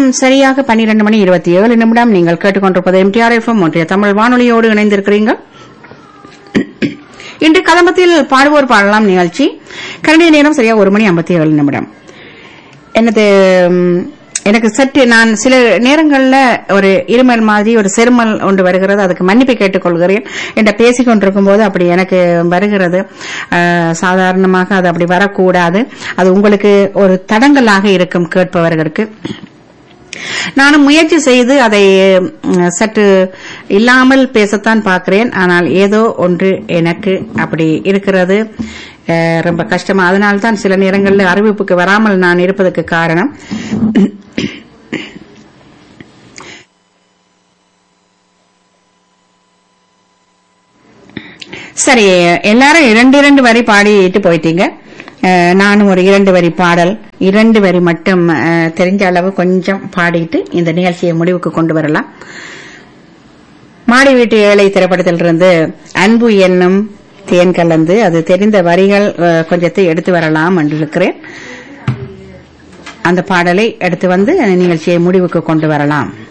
சரியாக பன்னிரண்டு மணி இருபத்தி ஏழு நிமிடம் நீங்கள் கேட்டுக்கொண்டிருப்பது எம்டிஆர் எஃப்எம் ஒன்றிய தமிழ் வானொலியோடு இணைந்திருக்கிறீர்கள் இன்று கதம்பத்தில் பாடுவோர் பாடலாம் நிகழ்ச்சி கரண்டிய நேரம் சரியா ஒரு மணி ஐம்பத்தி ஏழு நிமிடம் எனது ம், எனக்கு சற்று நான் சில நேரங்கள்ல ஒரு இருமல் மாதிரி ஒரு செருமல் ஒன்று வருகிறது அதுக்கு மன்னிப்பு கேட்டுக்கொள்கிறேன் என்ற பேசிக் கொண்டிருக்கும் போது அப்படி எனக்கு வருகிறது அஹ், சாதாரணமாக அது அப்படி வரக்கூடாது அது உங்களுக்கு ஒரு தடங்கலாக இருக்கும் கேட்பவர்களுக்கு நானும் முயற்சி செய்து அதை ம், சற்று இல்லாமல் பேசத்தான் பார்க்கிறேன் ஆனால் ஏதோ ஒன்று எனக்கு அப்படி இருக்கிறது அஹ், ரொம்ப கஷ்டமா அதனால்தான் சில நேரங்களில் அறிவிப்புக்கு வராமல் நான் இருப்பதற்கு காரணம் சரி எல்லாரும் இரண்டு இரண்டு வரி பாடிட்டு போயிட்டீங்க அஹ், நானும் ஒரு இரண்டு வரி பாடல் இரண்டு வரி மட்டும் அஹ், தெரிஞ்ச அளவு கொஞ்சம் பாடிட்டு இந்த நிகழ்ச்சியை முடிவுக்கு கொண்டு வரலாம் மாடி வீட்டு ஏழை திரைப்படத்திலிருந்து அன்பு என்னும் தேன் கலந்து அது தெரிந்த வரிகள் அஹ், கொஞ்சத்தை எடுத்து வரலாம் என்று இருக்கிறேன் அந்த பாடலை எடுத்து வந்து நிகழ்ச்சியை முடிவுக்கு கொண்டு வரலாம்